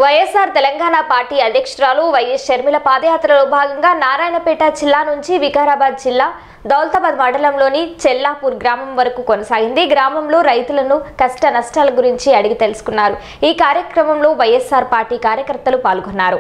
YSR Telangana party అధ్యక్షురాలు YS Sharmila పాదయాత్రలో భాగంగా నారాయణపేట జిల్లా నుంచి వికారాబాద్ జిల్లా దౌలతాబాద్ మండలంలోని చెల్లాపూర్ గ్రామం వరకు కొనసాగింది గ్రామంలో రైతులను కష్ట నష్టాల గురించి అడిగి తెలుసుకున్నారు ఈ కార్యక్రమంలో వైఎస్ఆర్ పార్టీ కార్యకర్తలు పాల్గొన్నారు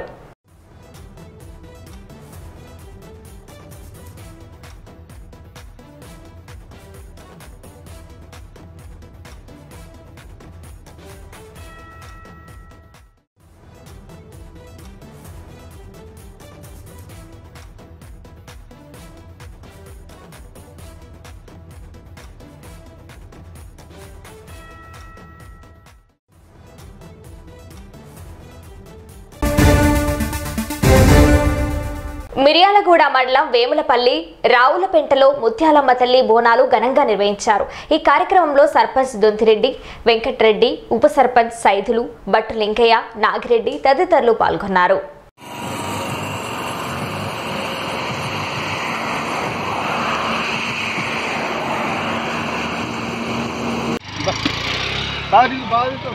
మిర్యాలగూడ మండలం వేములపల్లి రావులపెంటలో ముత్యాలమ్మ తల్లి బోనాలు ఘనంగా నిర్వహించారు ఈ కార్యక్రమంలో సర్పంచ్ దొంతిరెడ్డి వెంకట్రెడ్డి ఉప సర్పంచ్ సైదులు భట్టు లింకయ్య నాగిరెడ్డి తదితరులు పాల్గొన్నారు బాగా బాగా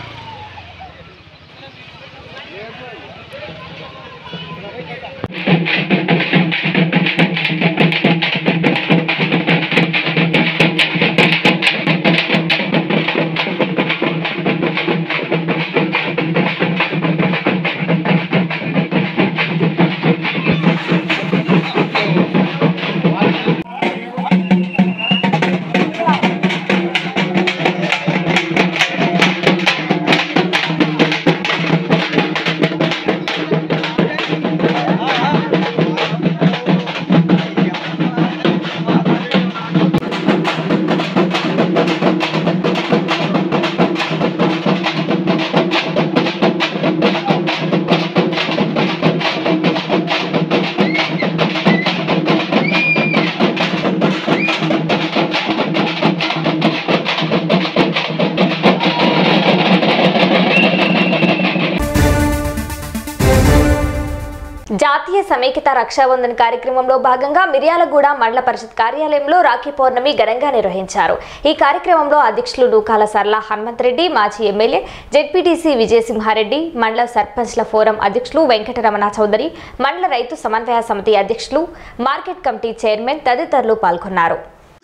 జాతీయ సమైక్యత రక్షాబంధన్ కార్యక్రమంలో భాగంగా మిర్యాలగూడ మండల పరిషత్ కార్యాలయంలో రాఖీ పౌర్ణమి ఘనంగా నిర్వహించారు ఈ కార్యక్రమంలో అధ్యక్షులు నూకాల సర్ల హనుమంత్ రెడ్డి మాజీ ఎమ్మెల్యే జెడ్పీటీసీ విజయసింహారెడ్డి మండల సర్పంచ్ల ఫోరం అధ్యక్షులు వెంకటరమణ చౌదరి మండల రైతు సమన్వయ సమితి అధ్యక్షులు మార్కెట్ కమిటీ చైర్మన్ తదితరులు పాల్గొన్నారు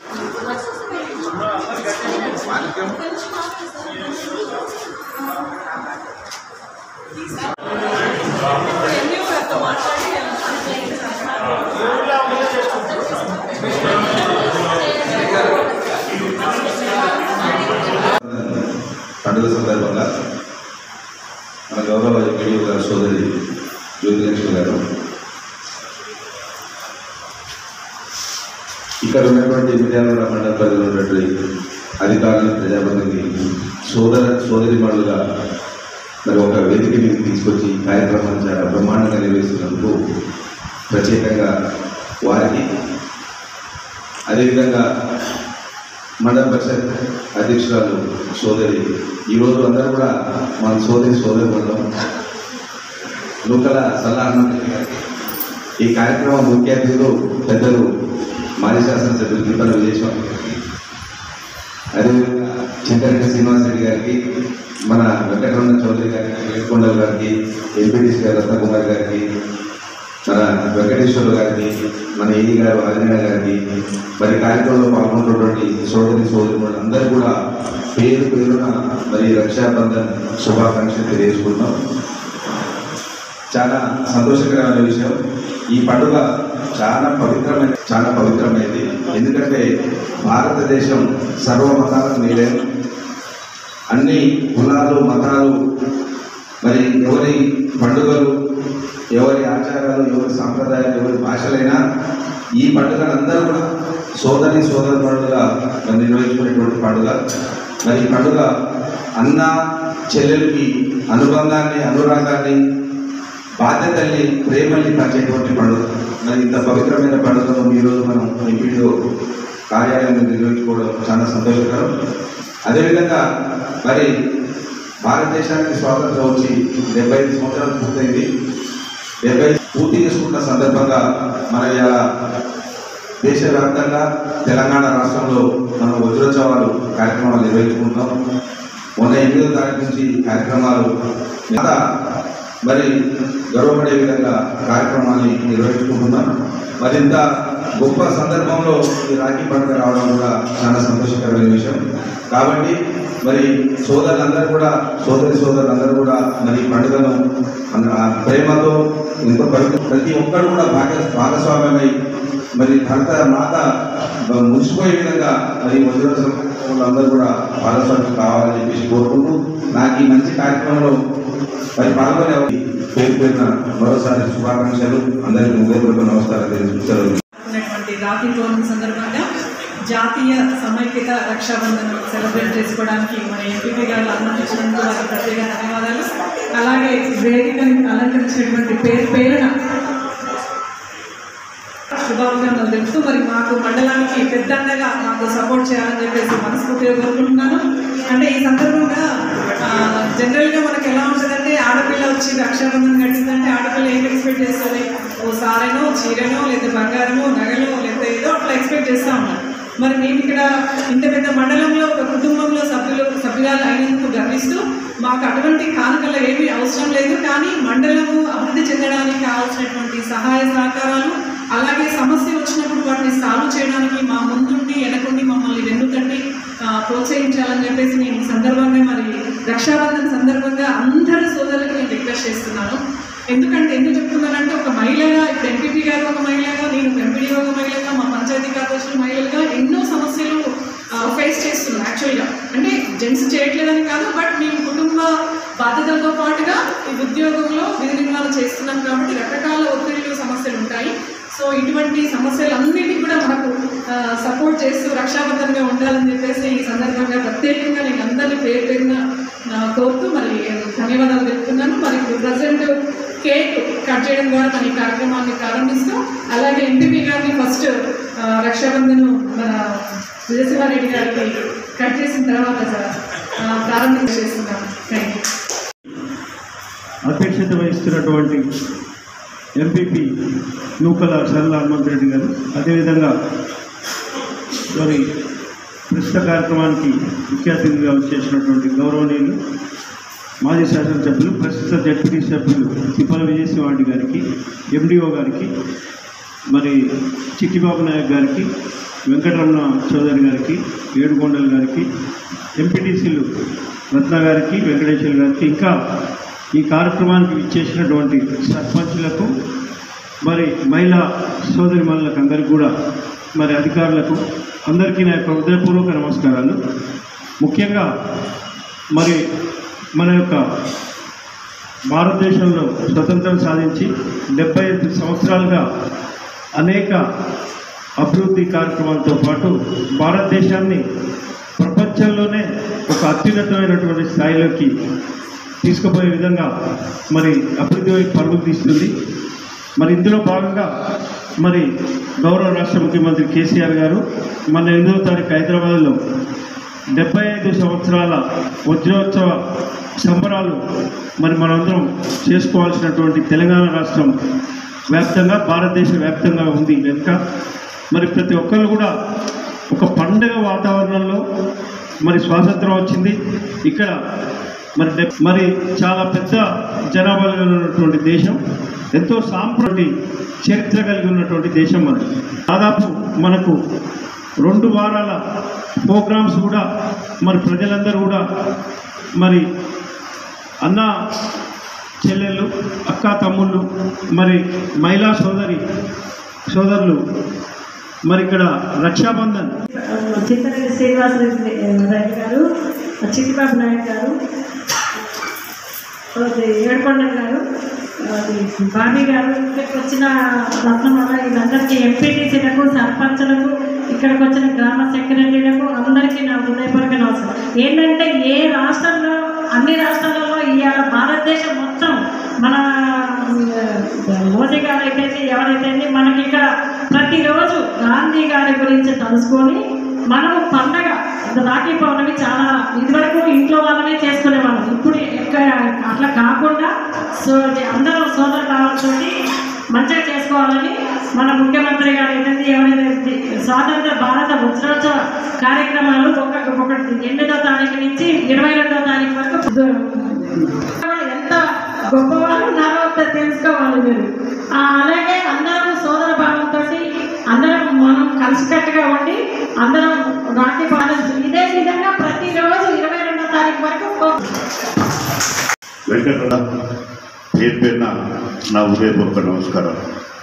పండుగ సందర్భంగా మన గౌరవ ఎంపీడీ గారి సోదరి జ్యోతిలక్ష్మి గారు ఇక్కడ ఉన్నటువంటి మిర్యాలగూడ మండల పరిధిలో ఉన్నటువంటి అధికారులు ప్రజాప్రతినిధి సోదర సోదరి మనులుగా మరి ఒక వేదిక మీద తీసుకొచ్చి ఈ కార్యక్రమాన్ని చాలా బ్రహ్మాండంగా నిర్వహిస్తున్నందుకు ప్రత్యేకంగా వారికి అదేవిధంగా మండల పరిషత్ అధ్యక్షురాలు సోదరి ఈరోజు అందరూ కూడా మన సోదరి సోదరి మండలం నూకల సలహా ఈ కార్యక్రమం ముఖ్య అతిథులు పెద్దలు మాజీ శాసనసభ్యులు దీపల విజయస్వామి గారికి అదేవిధంగా చింతరెడ్డి శ్రీనివాసరెడ్డి గారికి మన వెంకటరమణ చౌదరి గారికి వెంకటకొండల గారికి ఎంపీటీసీ గారు రత్నకుమార్ గారికి మన వెంకటేశ్వర గారికి మన ఏఈ గారు ఆంజనేయ గారికి మరి కార్యక్రమంలో పాల్గొన్నటువంటి సోదరి సోదరులు అందరూ కూడా పేరు పేరున మరి రక్షాబంధన్ శుభాకాంక్షలు తెలియజేసుకుంటున్నాం చాలా సంతోషకరమైన విషయం ఈ పండుగ చాలా పవిత్రమైన చాలా పవిత్రమైనది ఎందుకంటే భారతదేశం సర్వ మతాలకు నిలయం అన్ని కులాలు మతాలు మరి ఎవరి పండుగలు ఎవరి ఆచారాలు ఎవరి సాంప్రదాయాలు ఎవరి భాషలైనా ఈ పండుగను అందరూ కూడా సోదరి సోదరు పండుగ మరి నిర్వహించుకునేటువంటి పండుగ మరి ఈ పండుగ అన్న చెల్లెలకి అనుబంధాన్ని అనురాగాన్ని బాధ్యతల్ని ప్రేమల్ని పంచేటువంటి పండుగ మరి ఇంత పవిత్రమైన పండుగను ఈరోజు మనం ఈ వీడియో కార్యాలయం నిర్వహించుకోవడం చాలా సంతోషకరం అదేవిధంగా మరి భారతదేశానికి స్వాతంత్రం వచ్చి డెబ్బై ఐదు సంవత్సరాలు పూర్తయింది డెబ్బై పూర్తి చేసుకున్న సందర్భంగా మన ఇలా దేశవ్యాప్తంగా తెలంగాణ రాష్ట్రంలో మనం వజ్రోత్సవాలు కార్యక్రమాలు నిర్వహించుకుంటాం మొన్న ఎనిమిదో తారీఖు నుంచి కార్యక్రమాలు గత మరి గర్వపడే విధంగా కార్యక్రమాన్ని నిర్వహించుకుంటున్నాం మరింత గొప్ప సందర్భంలో ఈ రాఖీ పండుగ రావడం కూడా చాలా సంతోషకరమైన విషయం కాబట్టి మరి సోదరులందరూ కూడా సోదరి సోదరులందరూ కూడా మరి ఈ పండుగను అన్న- ఆ ప్రేమతో ఎంతో పరి- ప్రతి ఒక్కరు కూడా భాగ భాగస్వామ్యమై మరి భర్త మాత మురిసిపోయే విధంగా మరి అందరూ కూడా భాగస్వామ్యం కావాలని చెప్పేసి కోరుకుంటూ నాకు ఈ మంచి కార్యక్రమంలో మరి పాల్గొనే పేరు పేరున మరోసారి శుభాకాంక్షలు అందరికీ ఉదయపూర్వక నమస్కారం తెలియజేస్తారు ఉన్నటువంటి రాఖీ పౌర్ణమి సందర్భంగా జాతీయ సమైక్యత రక్షాబంధన్ సెలబ్రేట్ చేసుకోవడానికి మన ఎంపీపీ గారు అనుమతించినందుకు వారికి ప్రత్యేక ధన్యవాదాలు అలాగే వేదికను అలంకరించినటువంటి పేరు పేరున శుభాకాంక్షలు తెలుపుతూ మరి మాకు మండలానికి పెద్దన్నగా మాకు సపోర్ట్ చేయాలని చెప్పేసి మనస్ఫూర్తిగా కోరుకుంటున్నాను అంటే ఈ సందర్భంగా ఆ, జనరల్గా మనకి ఎలా ఉంటుందంటే ఆడపిల్ల వచ్చి రక్షాబంధన్ కట్టిందంటే ఆడపిల్ల ఏం ఎక్స్పెక్ట్ చేస్తుంది ఓ సారెనో చీరనో లేదా బంగారమో నగలో లేదా ఏదో అట్లా ఎక్స్పెక్ట్ చేస్తూ ఉన్నాం మరి మేము ఇక్కడ ఇంత పెద్ద మండలంలో ఒక కుటుంబంలో సభ్యులు సభ్యురాలు అయినందుకు గర్విస్తూ మాకు అటువంటి కానుకలు ఏమీ అవసరం లేదు కానీ మండలము అభివృద్ధి చెందడానికి కావాల్సినటువంటి సహాయ సహకారాలు అలాగే సమస్య వచ్చినప్పుడు వాటిని సాల్వ్ చేయడానికి మా ముందుండి వెనకుండి మమ్మల్ని వెన్నుతట్టి ఆ, ప్రోత్సహించాలని చెప్పేసి నేను ఈ సందర్భంగా మరి రక్షాబంధన్ సందర్భంగా అందరి సోదరులకు నేను రిక్వెస్ట్ చేస్తున్నాను ఎందుకంటే ఎందుకు చెప్తున్నానంటే ఒక మహిళగా ఇప్పుడు ఎంపీపీ గారు ఒక మహిళగా నేను ఎంపీడీ ఒక మహిళగా మా పంచాయతీ కార్పొరేషన్ మహిళలుగా ఎన్నో సమస్యలు ఫేస్ చేస్తున్నాం యాక్చువల్గా అంటే జెంట్స్ చేయట్లేదని కాదు బట్ మేము కుటుంబ బాధ్యతలతో పాటుగా ఈ ఉద్యోగంలో విధి నిర్వహణ చేస్తున్నాం కాబట్టి రకరకాల ఒత్తిళ్ళు సమస్యలు ఉంటాయి సో ఇటువంటి సమస్యలన్నిటికీ కూడా మనకు సపోర్ట్ చేస్తూ రక్షాబంధంగా ఉండాలని చెప్పేసి ఈ సందర్భంగా ప్రత్యేకంగా నేను అందరినీ పేరు పేరున ఆ, కోరుతూ మరి ధన్యవాదాలు తెలుపుతున్నాను మరి ఇప్పుడు ప్రజెంట్ కేక్ కట్ చేయడం ద్వారా మన ఈ కార్యక్రమాన్ని ప్రారంభిస్తూ అలాగే ఎంపీపీ గారిని ఫస్ట్ రక్షాబంధన్ మన విజయసింహారెడ్డి గారికి కట్ చేసిన తర్వాత ఆ, ప్రారంభం చేస్తున్నాం థ్యాంక్ యూ అధ్యక్షత వహిస్తున్నటువంటి ఎంపీపీ నూకల సరళ హనుమంత్ రెడ్డి గారు అదేవిధంగా మరి ప్రస్తుత కార్యక్రమానికి ముఖ్య అతిథిగా వచ్చేసినటువంటి గౌరవనీయులు మాజీ శాసనసభ్యులు ప్రస్తుత డిప్యూటీ సభ్యులు తిప్పల విజయసింహారెడ్డి గారికి ఎండిఓ గారికి మరి చిట్టిబాబు నాయక్ గారికి వెంకటరమణ చౌదరి గారికి ఏడుకొండల గారికి ఎంపీటీసీలు రత్న గారికి వెంకటేశ్వర గారికి ఇంకా ఈ కార్యక్రమానికి ఇచ్చేసినటువంటి సర్పంచులకు మరి మహిళా సోదరి మనులకు అందరికీ కూడా మరి అధికారులకు అందరికీ నా యొక్క హృదయపూర్వక నమస్కారాలు ముఖ్యంగా మరి మన యొక్క భారతదేశంలో స్వతంత్రం సాధించి డెబ్బై ఐదు సంవత్సరాలుగా అనేక అభివృద్ధి కార్యక్రమాలతో పాటు భారతదేశాన్ని ప్రపంచంలోనే ఒక అత్యున్నతమైనటువంటి స్థాయిలోకి తీసుకుపోయే విధంగా మరి అభివృద్ధి వైపు పరుగులు తీస్తుంది మరి ఇందులో భాగంగా మరి గౌరవ రాష్ట్ర ముఖ్యమంత్రి కేసీఆర్ గారు మన ఎనిమిదవ తారీఖు హైదరాబాద్లో డెబ్బై ఐదు సంవత్సరాల వజ్రోత్సవ సంబరాలు మరి మనందరం చేసుకోవాల్సినటువంటి తెలంగాణ రాష్ట్రం వ్యాప్తంగా భారతదేశ వ్యాప్తంగా ఉంది కనుక మరి ప్రతి ఒక్కరు కూడా ఒక పండుగ వాతావరణంలో మరి స్వాతంత్రం వచ్చింది ఇక్కడ మరి డెబ్- మరి చాలా పెద్ద జనాభా ఉన్నటువంటి దేశం ఎంతో సాంప్రతి చరిత్ర కలిగి ఉన్నటువంటి దేశం మనది దాదాపు మనకు రెండు వారాల ప్రోగ్రామ్స్ కూడా మరి ప్రజలందరూ కూడా మరి అన్న చెల్లెళ్ళు అక్క తమ్ముళ్ళు మరి మహిళా సోదరి సోదరులు మరి ఇక్కడ రక్షాబంధన్ చిత్తరెడ్డి శ్రీనివాసరెడ్డి రెడ్డి గారు చిట్టిబాబు నాయక్ గారు అది ఏడుకొండ గారు అది బాబీ గారు ఇక్కడికి వచ్చిన రత్నమాల వీళ్ళందరికీ ఎంపీటీసీలకు సర్పంచులకు ఇక్కడికి వచ్చిన గ్రామ సెక్రటరీలకు అందరికీ నా హృదయపూర్వక నమస్కారం ఏంటంటే ఏ రాష్ట్రంలో అన్ని రాష్ట్రాలలో ఇవాళ భారతదేశం మొత్తం మన ఆ, మోదీ గారు అయితే ఎవరైతే మనకి ఇక్కడ ప్రతిరోజు గాంధీ గారి గురించి తలుసుకొని మనము పండగ రాఖీ పౌర్ణమి చాలా ఇదివరకు ఇంట్లో వాళ్ళమే చేసుకునేవాళ్ళం ఇప్పుడు ఎక్కడ అట్లా కాకుండా సో ఇది అందరూ సోదర భావంతో మంచిగా చేసుకోవాలని మన ముఖ్యమంత్రి గారు ఏంటంటే ఎవరైతే స్వాతంత్ర భారత వజ్రోత్సవ కార్యక్రమాలు ఒక ఒకటి ఎనిమిదో తారీఖు నుంచి ఇరవై రెండో తారీఖు వరకు ఎంత గొప్పవాళ్ళు మీరు ఆ, అలాగే అందరం సోదర భావంతో అందరం మనం కలిసికట్టుగా ఉండి అందరం రాఖీ పండుగ ఇదే విధంగా ప్రతిరోజు ఇరవై రెండో తారీఖు వరకు ఒక- వెంకటరమణ పేరు పేరున నా ఉదయపూర్వక నమస్కారం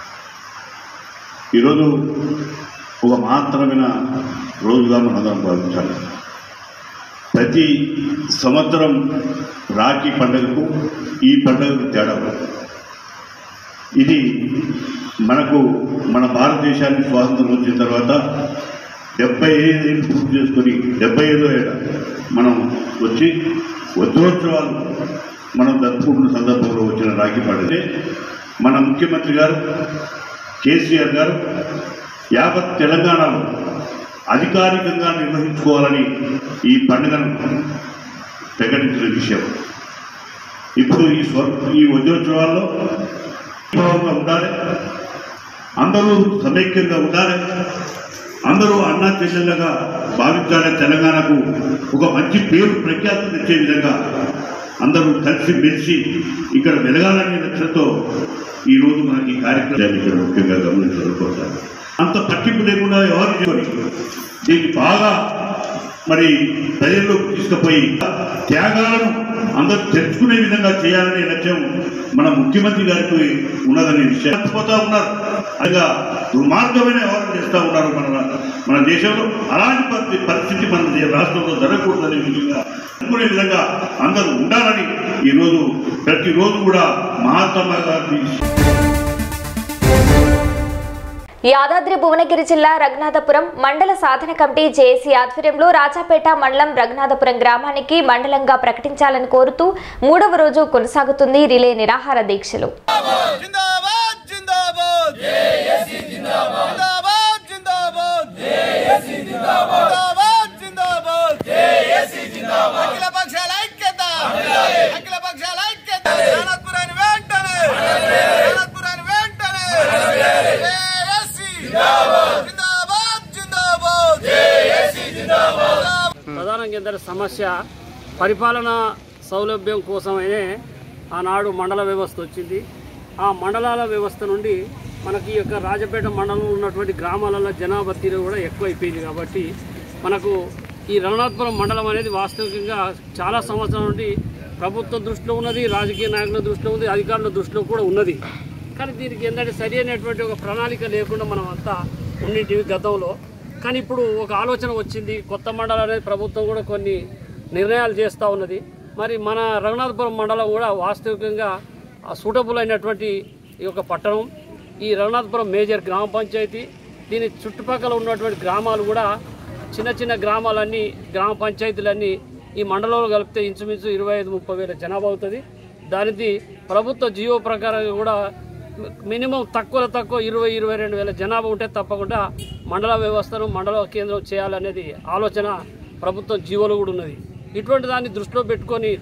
ఈరోజు ఒక మహత్తరమైన రోజుగా మనందరం భావించాలి ప్రతి సంవత్సరం రాఖీ పండుగకు ఈ పండుగకు తేడా ఉంది. ఇది మనకు మన భారతదేశానికి స్వాతంత్రం వచ్చిన తర్వాత డెబ్బై ఐదు ఏళ్ళు పూర్తి చేసుకొని డెబ్బై ఐదో ఏట మనం వచ్చి వజ్రోత్సవాలు మనం జరుపుకుంటున్న సందర్భంలో వచ్చిన రాఖీ పండుగ మన ముఖ్యమంత్రి గారు కేసీఆర్ గారు యావత్ తెలంగాణలో అధికారికంగా నిర్వహించుకోవాలని ఈ పండుగను ప్రకటించిన విషయం ఇప్పుడు ఈ స్వ ఈ వజ్రోత్సవాల్లో భావంగా ఉండాలి అందరూ సమైక్యంగా ఉండాలి అందరూ అన్నా చెల్లెలుగా భావించాలి తెలంగాణకు ఒక మంచి పేరు ప్రఖ్యాతి తెచ్చే విధంగా అందరూ కలిసి మెలిసి ఇక్కడ వెలగాలనే లక్ష్యంతో ఈ రోజు మనకి ఈ కార్యక్రమాన్ని ఇక్కడ ముఖ్యంగా గమనించాలనుకుంటారు అంత పట్టింపు లేకుండా ఎవరు చేసుకొని దీన్ని బాగా మరి ప్రజల్లోకి తీసుకుపోయి త్యాగాలను అందరూ తెచ్చుకునే విధంగా చేయాలనే లక్ష్యం మన ముఖ్యమంత్రి గారికి ఉన్నదనే విషయం పోతా ఉన్నారు అలాగా దుర్మార్గమైన వ్యవహారం చేస్తూ ఉన్నారు మన మన దేశంలో అలాంటి పరి- పరిస్థితి మన దే- రాష్ట్రంలో జరగకూడదనే విధంగా అనుకునే విధంగా అందరూ ఉండాలని ఈరోజు ప్రతిరోజు కూడా మహాత్మా గాంధీ యాదాద్రి భువనగిరి జిల్లా రఘునాథపురం మండల సాధన కమిటీ జేఏసీ ఆధ్వర్యంలో రాజాపేట మండలం రఘునాథపురం గ్రామానికి మండలంగా ప్రకటించాలని కోరుతూ మూడవ రోజు కొనసాగుతుంది రిలే నిరాహార దీక్షలు जिंदाबाद जिंदाबाद जेएससी जिंदाबाद जिंदाबाद जिंदाबाद जेएससी जिंदाबाद जिंदाबाद जेएससी जिंदाबाद అఖిల పక్షాల ఐక్యత అఖిల పక్షాల ఐక్యత అనంతపురాన్ని వెంటనే అనంతపురాన్ని వెంటనే జేఎస్సీ జిందాబాద్ జిందాబాద్ జిందాబాద్ జేఎస్సీ జిందాబాద్ ప్రధానంగా ఏంటంటే సమస్య పరిపాలన సౌలభ్యం కోసమే ఆనాడు మండల వ్యవస్థ వచ్చింది ఆ మండలాల వ్యవస్థ నుండి మనకి ఈ యొక్క రాజపేట మండలంలో ఉన్నటువంటి గ్రామాలలో జనాభా తీరు కూడా ఎక్కువైపోయింది కాబట్టి మనకు ఈ రఘునాథపురం మండలం అనేది వాస్తవికంగా చాలా సంవత్సరాల నుండి ప్రభుత్వం దృష్టిలో ఉన్నది రాజకీయ నాయకుల దృష్టిలో ఉంది అధికారుల దృష్టిలో కూడా ఉన్నది కానీ దీనికి ఏంటంటే సరి అయినటువంటి ఒక ప్రణాళిక లేకుండా మనం అంతా ఉండింటివి గతంలో కానీ ఇప్పుడు ఒక ఆలోచన వచ్చింది కొత్త మండలం అనేది ప్రభుత్వం కూడా కొన్ని నిర్ణయాలు చేస్తూ ఉన్నది మరి మన రఘునాథపురం మండలం కూడా వాస్తవికంగా సూటబుల్ అయినటువంటి ఈ యొక్క పట్టణం ఈ రఘునాథపురం మేజర్ గ్రామ పంచాయతీ దీని చుట్టుపక్కల ఉన్నటువంటి గ్రామాలు కూడా చిన్న చిన్న గ్రామాలన్నీ గ్రామ పంచాయతీలన్నీ ఈ మండలంలో కలిపితే ఇంచుమించు ఇరవై ఐదు ముప్పై వేల జనాభా అవుతుంది దానికి ప్రభుత్వ జియో ప్రకారంగా కూడా మినిమం తక్కువ తక్కువ ఇరవై ఇరవై రెండు వేల జనాభా ఉంటే తప్పకుండా మండల వ్యవస్థను మండల కేంద్రం చేయాలనేది ఆలోచన ప్రభుత్వం జీవోలో కూడా ఉన్నది ఇటువంటి దాన్ని దృష్టిలో పెట్టుకొని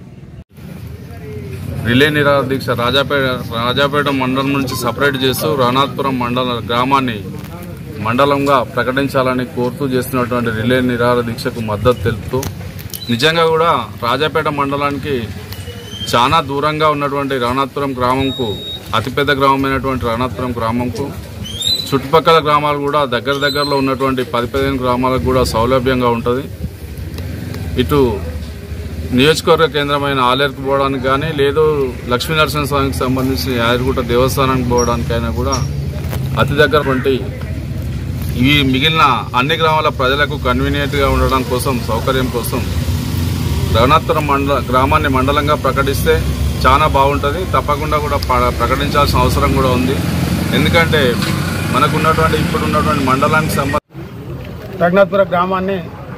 రిలే నిరాహార దీక్ష రాజాపేట రాజాపేట మండలం నుంచి సపరేట్ చేస్తూ రానాథపురం మండల గ్రామాన్ని మండలంగా ప్రకటించాలని కోరుతూ చేస్తున్నటువంటి రిలే నిరాహార దీక్షకు మద్దతు తెలుపుతూ నిజంగా కూడా రాజాపేట మండలానికి చాలా దూరంగా ఉన్నటువంటి రానాథపురం గ్రామంకు అతిపెద్ద గ్రామమైనటువంటి రానాథపురం గ్రామంకు చుట్టుపక్కల గ్రామాలు కూడా దగ్గర దగ్గరలో ఉన్నటువంటి పది పదిహేను గ్రామాలకు కూడా సౌలభ్యంగా ఉంటుంది ఇటు నియోజకవర్గ కేంద్రమైన ఆలేరుకు పోవడానికి కానీ లేదు లక్ష్మీ నరసింహస్వామికి సంబంధించి యాదగిరిగుట్ట దేవస్థానానికి పోవడానికైనా కూడా అతి దగ్గర వంటి ఈ మిగిలిన అన్ని గ్రామాల ప్రజలకు కన్వీనియంట్గా ఉండడం కోసం సౌకర్యం కోసం రఘునాథపురం మండల గ్రామాన్ని మండలంగా ప్రకటిస్తే చాలా బాగుంటుంది తప్పకుండా కూడా ప- ప్రకటించాల్సిన అవసరం కూడా ఉంది ఎందుకంటే మనకు ఉన్నటువంటి ఇప్పుడు ఉన్నటువంటి మండలానికి సంబంధించి రఘునాథపుర గ్రామాన్ని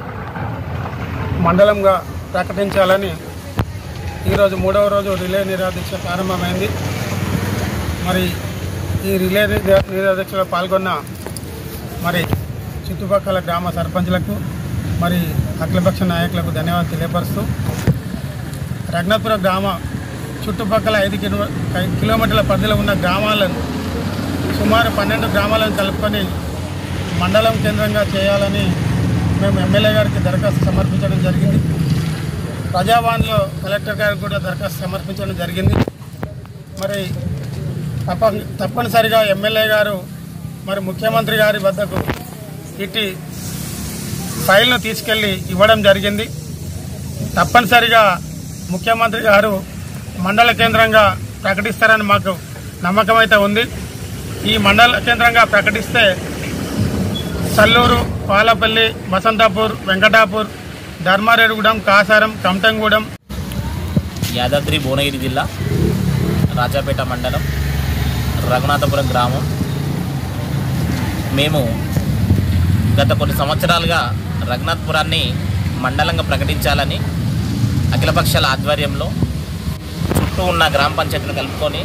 మండలంగా ప్రకటించాలని ఈరోజు మూడవ రోజు రిలే నిరాదీక్ష ప్రారంభమైంది మరి ఈ రిలే నిరా- నిరాదీక్షలో పాల్గొన్న మరి చుట్టుపక్కల గ్రామ సర్పంచ్లకు మరి అఖిలపక్ష నాయకులకు ధన్యవాదాలు తెలియపరుస్తూ రఘునాథపుర గ్రామ చుట్టుపక్కల ఐదు కిలో ఐదు కిలోమీటర్ల పరిధిలో ఉన్న గ్రామాలను సుమారు పన్నెండు గ్రామాలను కలుపుకొని మండలం కేంద్రంగా చేయాలని మేము ఎమ్మెల్యే గారికి దరఖాస్తు సమర్పించడం జరిగింది ప్రజావాణిలో కలెక్టర్ గారికి కూడా దరఖాస్తు సమర్పించడం జరిగింది మరి తప్ప తప్పనిసరిగా ఎమ్మెల్యే గారు మరి ముఖ్యమంత్రి గారి వద్దకు ఇట్టి ఫైల్ను తీసుకెళ్లి ఇవ్వడం జరిగింది తప్పనిసరిగా ముఖ్యమంత్రి గారు మండల కేంద్రంగా ప్రకటిస్తారని మాకు నమ్మకం అయితే ఉంది ఈ మండల కేంద్రంగా ప్రకటిస్తే సల్లూరు పాలపల్లి వసంతాపూర్ వెంకటాపూర్ ధర్మారెడ్డిగూడెం కాసారం కమటంగూడెం యాదాద్రి భువనగిరి జిల్లా రాజాపేట మండలం రఘునాథపురం గ్రామం మేము గత కొన్ని సంవత్సరాలుగా రఘునాథపురాన్ని మండలంగా ప్రకటించాలని అఖిలపక్షాల ఆధ్వర్యంలో చుట్టూ ఉన్న గ్రామ పంచాయతీలు కలుపుకొని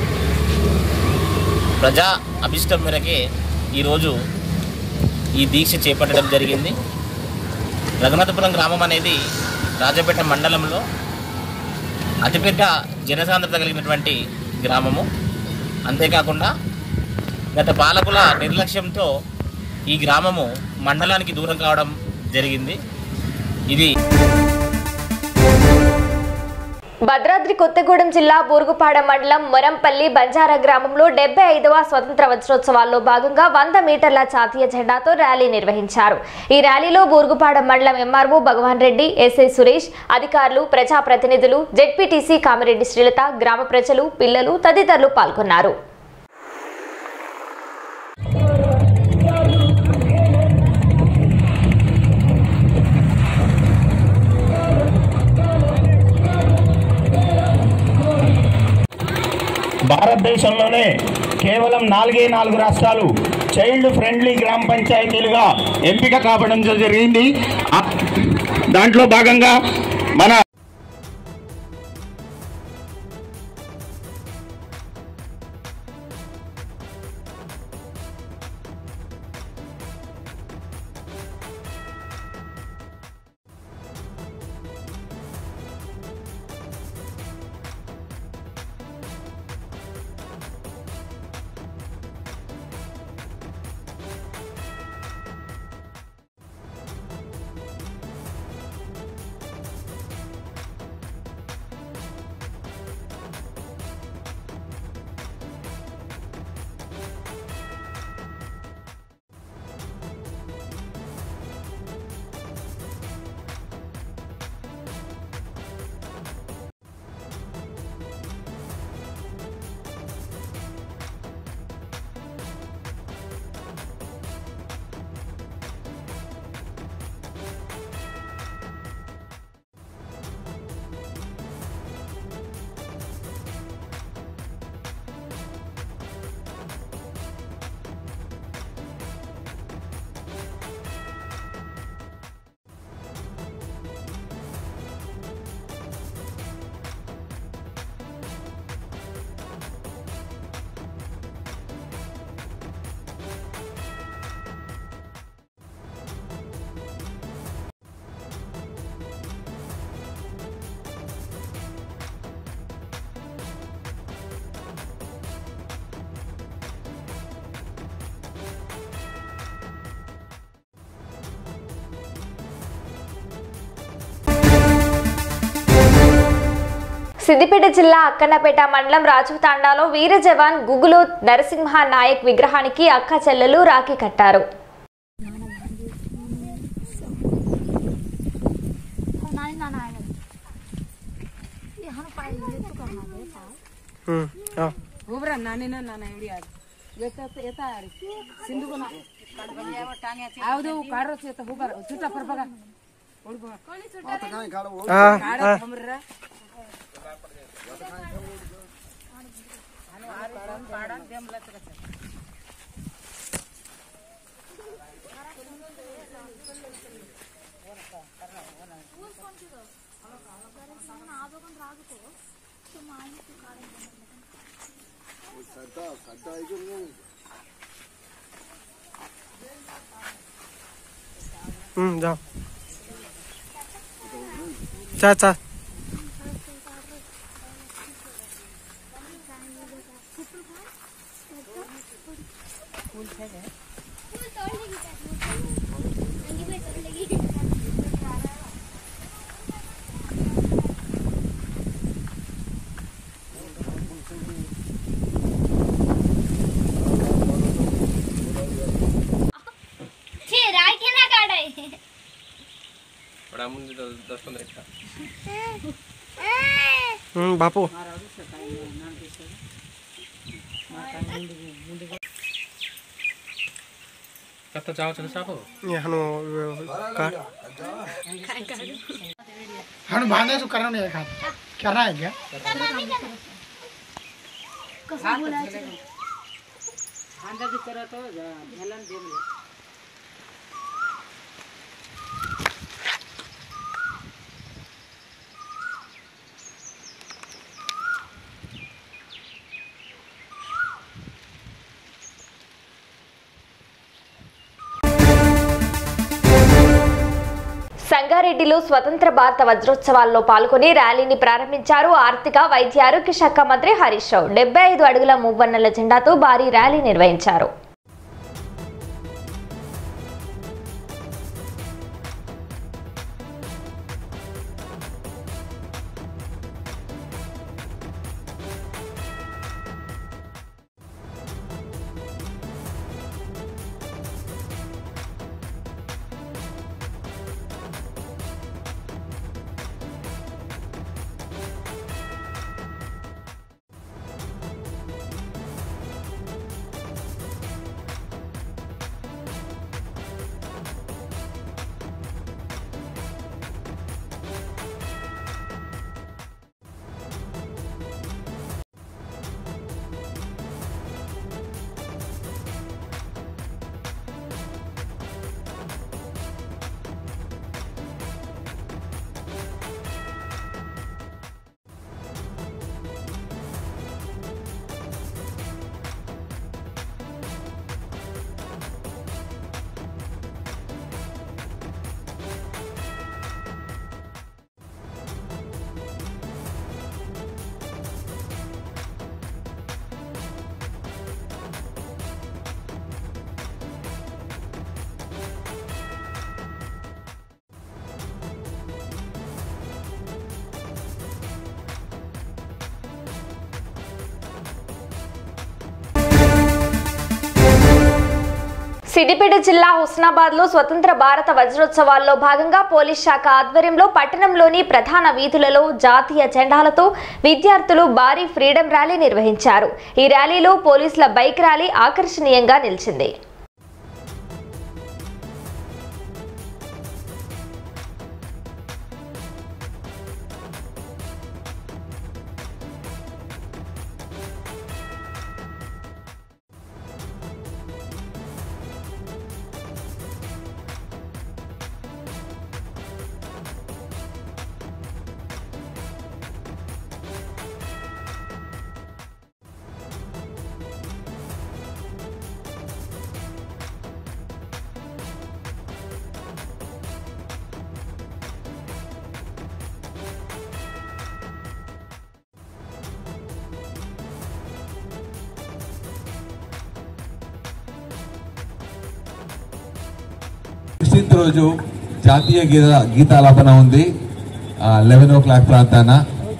ప్రజా అభిష్టం మేరకే ఈరోజు ఈ దీక్ష చేపట్టడం జరిగింది రఘునాథపురం గ్రామం అనేది రాజాపేట మండలంలో అతిపెద్ద జనసాంద్రత కలిగినటువంటి గ్రామము అంతేకాకుండా గత పాలకుల నిర్లక్ష్యంతో ఈ గ్రామము మండలానికి దూరం కావడం జరిగింది ఇది భద్రాద్రి కొత్తగూడెం జిల్లా బూరుగుపాడ మండలం మొరంపల్లి బంజారా గ్రామంలో డెబ్బై ఐదవ స్వతంత్ర వజ్రోత్సవాల్లో భాగంగా వంద మీటర్ల జాతీయ జెండాతో ర్యాలీ నిర్వహించారు ఈ ర్యాలీలో బూరుగుపాడ మండలం ఎంఆర్ఓ భగవాన్ రెడ్డి ఎస్ఐ సురేష్ అధికారులు ప్రజాప్రతినిధులు జెడ్పీటీసీ కామిరెడ్డి శ్రీలత గ్రామ ప్రజలు పిల్లలు తదితరులు పాల్గొన్నారు భారతదేశంలోనే కేవలం నాలుగే నాలుగు రాష్ట్రాలు చైల్డ్ ఫ్రెండ్లీ గ్రామ పంచాయతీలుగా ఎంపిక కావడం జరిగింది ఆ- దాంట్లో భాగంగా మన సిద్దిపేట జిల్లా అక్కన్నపేట మండలం రాజుతాండాలో వీర జవాన్ గుగులు నరసింహ నాయక్ విగ్రహానికి అక్క చెల్లెలు రాఖీ కట్టారు उभरा नानी ना नाना एवढी आज येतात येता सिंधू पण आवदे काढ येत उभा सुटा पर बघा ओढ बघा काढ थांबरा जा चा चा ముందు దర్శనం రేఖ బాపు कत्ता जाओ चलो साहब हनु का हम भाने तो करना नहीं खाते करना है क्या సంగారెడ్డిలో స్వతంత్ర భారత వజ్రోత్సవాల్లో పాల్గొని ర్యాలీని ప్రారంభించారు ఆర్థిక వైద్య ఆరోగ్య శాఖ మంత్రి హరీష్ రావు డెబ్బై ఐదు అడుగుల మువ్వన్నెల జెండాతో భారీ ర్యాలీ నిర్వహించారు సిద్దిపేట జిల్లా హుస్నాబాద్ లో స్వతంత్ర భారత వజ్రోత్సవాల్లో భాగంగా పోలీస్ శాఖ ఆధ్వర్యంలో పట్టణంలోని ప్రధాన వీధులలో జాతీయ జెండాలతో విద్యార్థులు భారీ ఫ్రీడమ్ ర్యాలీ నిర్వహించారు ఈ ర్యాలీలో పోలీసుల బైక్ ర్యాలీ ఆకర్షణీయంగా నిలిచింది సిక్స్టీన్త్ రోజు జాతీయ గీత గీతాలాపన ఉంది లెవెన్ ఓ క్లాక్ ప్రాంతాన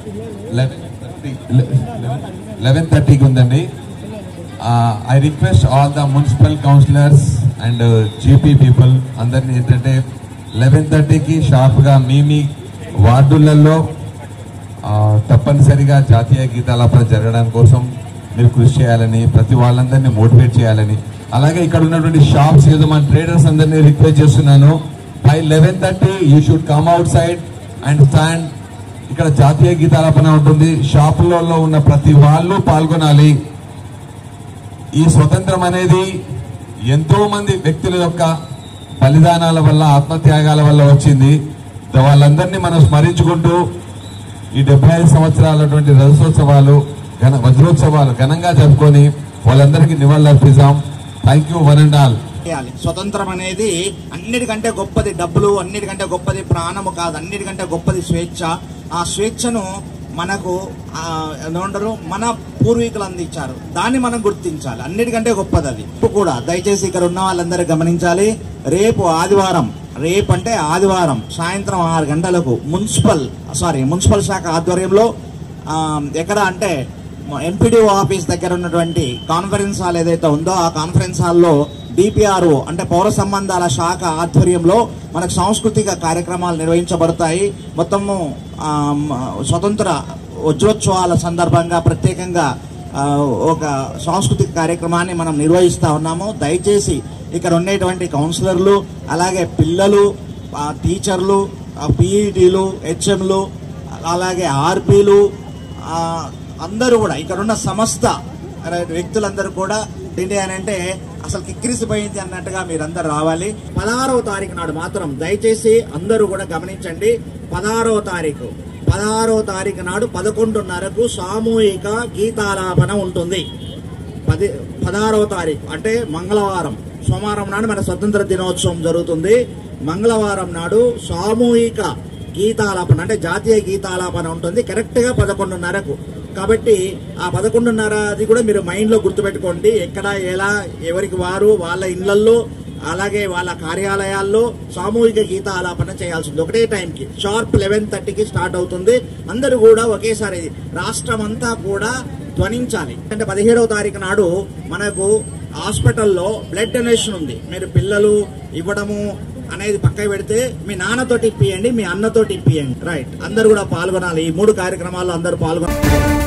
లెవెన్ థర్టీకి ఉందండి I request all the municipal councillors and GP people అందరినీ ఏంటంటే లెవెన్ థర్టీకి షార్ప్గా మీ మీ వార్డులలో ఆ, తప్పనిసరిగా జాతీయ గీతాలాపన జరగడం కోసం మీరు కృషి చేయాలని ప్రతి వాళ్ళందరినీ మోటివేట్ చేయాలని అలాగే ఇక్కడ ఉన్నటువంటి షాప్స్ ఏదో మన ట్రేడర్స్ అందరినీ రిక్వెస్ట్ చేస్తున్నాను by eleven thirty you should come outside and stand ఇక్కడ జాతీయ గీతాలాపన ఉంటుంది షాపులలో ఉన్న ప్రతి వాళ్ళు పాల్గొనాలి ఈ స్వతంత్రం అనేది ఎంతో మంది వ్యక్తుల యొక్క బలిదానాల వల్ల ఆత్మత్యాగాల వల్ల వచ్చింది వాళ్ళందరినీ మనం స్మరించుకుంటూ ఈ డెబ్బై ఐదు సంవత్సరాలటువంటి రజతోత్సవాలు ఘన వజ్రోత్సవాలు ఘనంగా జరుపుకొని వాళ్ళందరికీ నివాళులర్పిస్తాం thank you one and all చేయాలి స్వతంత్రం అనేది అన్నిటికంటే గొప్పది డబ్బులు అన్నిటికంటే గొప్పది ప్రాణము కాదు అన్నిటికంటే గొప్పది స్వేచ్ఛ ఆ స్వేచ్ఛను మనకు ఆ, ఏమంటారు మన పూర్వీకులు అందించారు దాన్ని మనం గుర్తించాలి అన్నిటికంటే గొప్పది అది ఇప్పుడు కూడా దయచేసి ఇక్కడ ఉన్న వాళ్ళందరూ గమనించాలి రేపు ఆదివారం రేపు అంటే ఆదివారం సాయంత్రం ఆరు గంటలకు మున్సిపల్ సారీ మున్సిపల్ శాఖ ఆధ్వర్యంలో ఆ, ఎక్కడ అంటే ఎంపీడీఓ ఆఫీస్ దగ్గర ఉన్నటువంటి కాన్ఫరెన్స్ హాల్ ఏదైతే ఉందో ఆ కాన్ఫరెన్స్ హాల్లో డిపిఆర్ఓ అంటే పౌర సంబంధాల శాఖ ఆధ్వర్యంలో మనకు సాంస్కృతిక కార్యక్రమాలు నిర్వహించబడతాయి మొత్తము ఆ, మ- స్వతంత్ర వజ్రోత్సవాల సందర్భంగా ప్రత్యేకంగా ఆ, ఒక సాంస్కృతిక కార్యక్రమాన్ని మనం నిర్వహిస్తా ఉన్నాము దయచేసి ఇక్కడ ఉండేటువంటి కౌన్సిలర్లు అలాగే పిల్లలు ఆ, టీచర్లు పీఈటీలు హెచ్ఎంలు అలాగే ఆర్పీలు అందరూ కూడా ఇక్కడ ఉన్న సమస్త వ్యక్తులందరూ కూడా ఏంటి అని అంటే అసలు కిక్కిరిసిపోయింది అన్నట్టుగా మీరందరూ రావాలి పదహారవ తారీఖు నాడు మాత్రం దయచేసి అందరూ కూడా గమనించండి పదహారవ తారీఖు పదహారవ తారీఖు నాడు పదకొండున్నరకు సామూహిక గీతాలాపన ఉంటుంది పది పదహారవ తారీఖు అంటే మంగళవారం సోమవారం నాడు మన స్వతంత్ర దినోత్సవం జరుగుతుంది మంగళవారం నాడు సామూహిక గీతాలాపన అంటే జాతీయ గీతాలాపన ఉంటుంది కరెక్ట్ గా పదకొండున్నరకు కాబట్టి ఆ పదకొండున్నర అది కూడా మీరు మైండ్ లో గుర్తుపెట్టుకోండి ఎక్కడ ఎలా ఎవరికి వారు వాళ్ళ ఇళ్లల్లో అలాగే వాళ్ళ కార్యాలయాల్లో సామూహిక గీత ఆలాపన చేయాల్సింది ఒకటే టైంకి షార్ప్ లెవెన్ థర్టీకి స్టార్ట్ అవుతుంది అందరూ కూడా ఒకేసారి రాష్ట్రం అంతా కూడా ధ్వనించాలి అంటే పదిహేడవ తారీఖు నాడు మనకు హాస్పిటల్లో బ్లడ్ డొనేషన్ ఉంది మీరు పిల్లలు ఇవ్వడము అనేది పక్కన పెడితే మీ నాన్నతోటి ఇప్పియండి మీ అన్నతోటి ఇప్పియండి రైట్ అందరు కూడా పాల్గొనాలి ఈ మూడు కార్యక్రమాల్లో అందరూ పాల్గొనాలి